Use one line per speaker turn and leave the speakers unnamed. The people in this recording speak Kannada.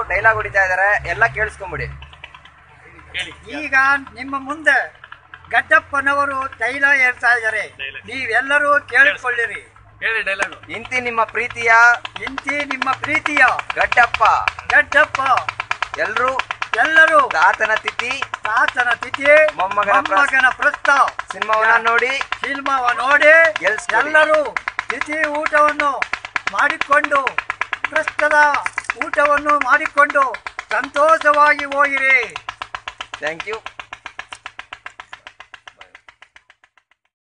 ಡೈಲಾಗ್ ಹೊಡಿತಾ ಇದಾರೆ ಎಲ್ಲ ಕೇಳಿಸ್ಕೊಂಬಿಡಿ
ಈಗ ನಿಮ್ಮ ಮುಂದೆ ಗಡ್ಡಪ್ಪನವರು ತೈಲ ಹೇಳ್ತಾ ಇದ್ದಾರೆ ನೀವೆಲ್ಲರೂ ಕೇಳಿಕೊಳ್ಳಿರಿ
ಹೇಳಿ ಡೈಲಾಗ್
ಇಂತಿ ನಿಮ್ಮ ಪ್ರೀತಿಯ
ಇಂತಿ ನಿಮ್ಮ ಪ್ರೀತಿಯ
ಗಡ್ಡಪ್ಪ
ಗಡ್ಡಪ್ಪ
ಎಲ್ರೂ
ಎಲ್ಲರೂ
ತಾತನ ತಿಥಿ
ತಾತನ ತಿಥಿ
ಮೊಮ್ಮಗನ ಪ್ರಸ್-
ಮೊಮ್ಮಗನ ಪ್ರಸ್ತಾವ
ಸಿನಿಮಾವನ್ನ ನೋಡಿ
ಸಿನಿಮಾವ ನೋಡಿ
ಗೆಲ್ಸ್ಕೊಳ್ಳಿ.
ಎಲ್ಲರೂ ತಿಥಿ ಊಟವನ್ನು ಮಾಡಿಕೊಂಡು ಪ್ರಸ್ತದ ಊಟವನ್ನು ಮಾಡಿಕೊಂಡು ಸಂತೋಷವಾಗಿ ಹೋಗಿರಿ
ಥ್ಯಾಂಕ್ ಯು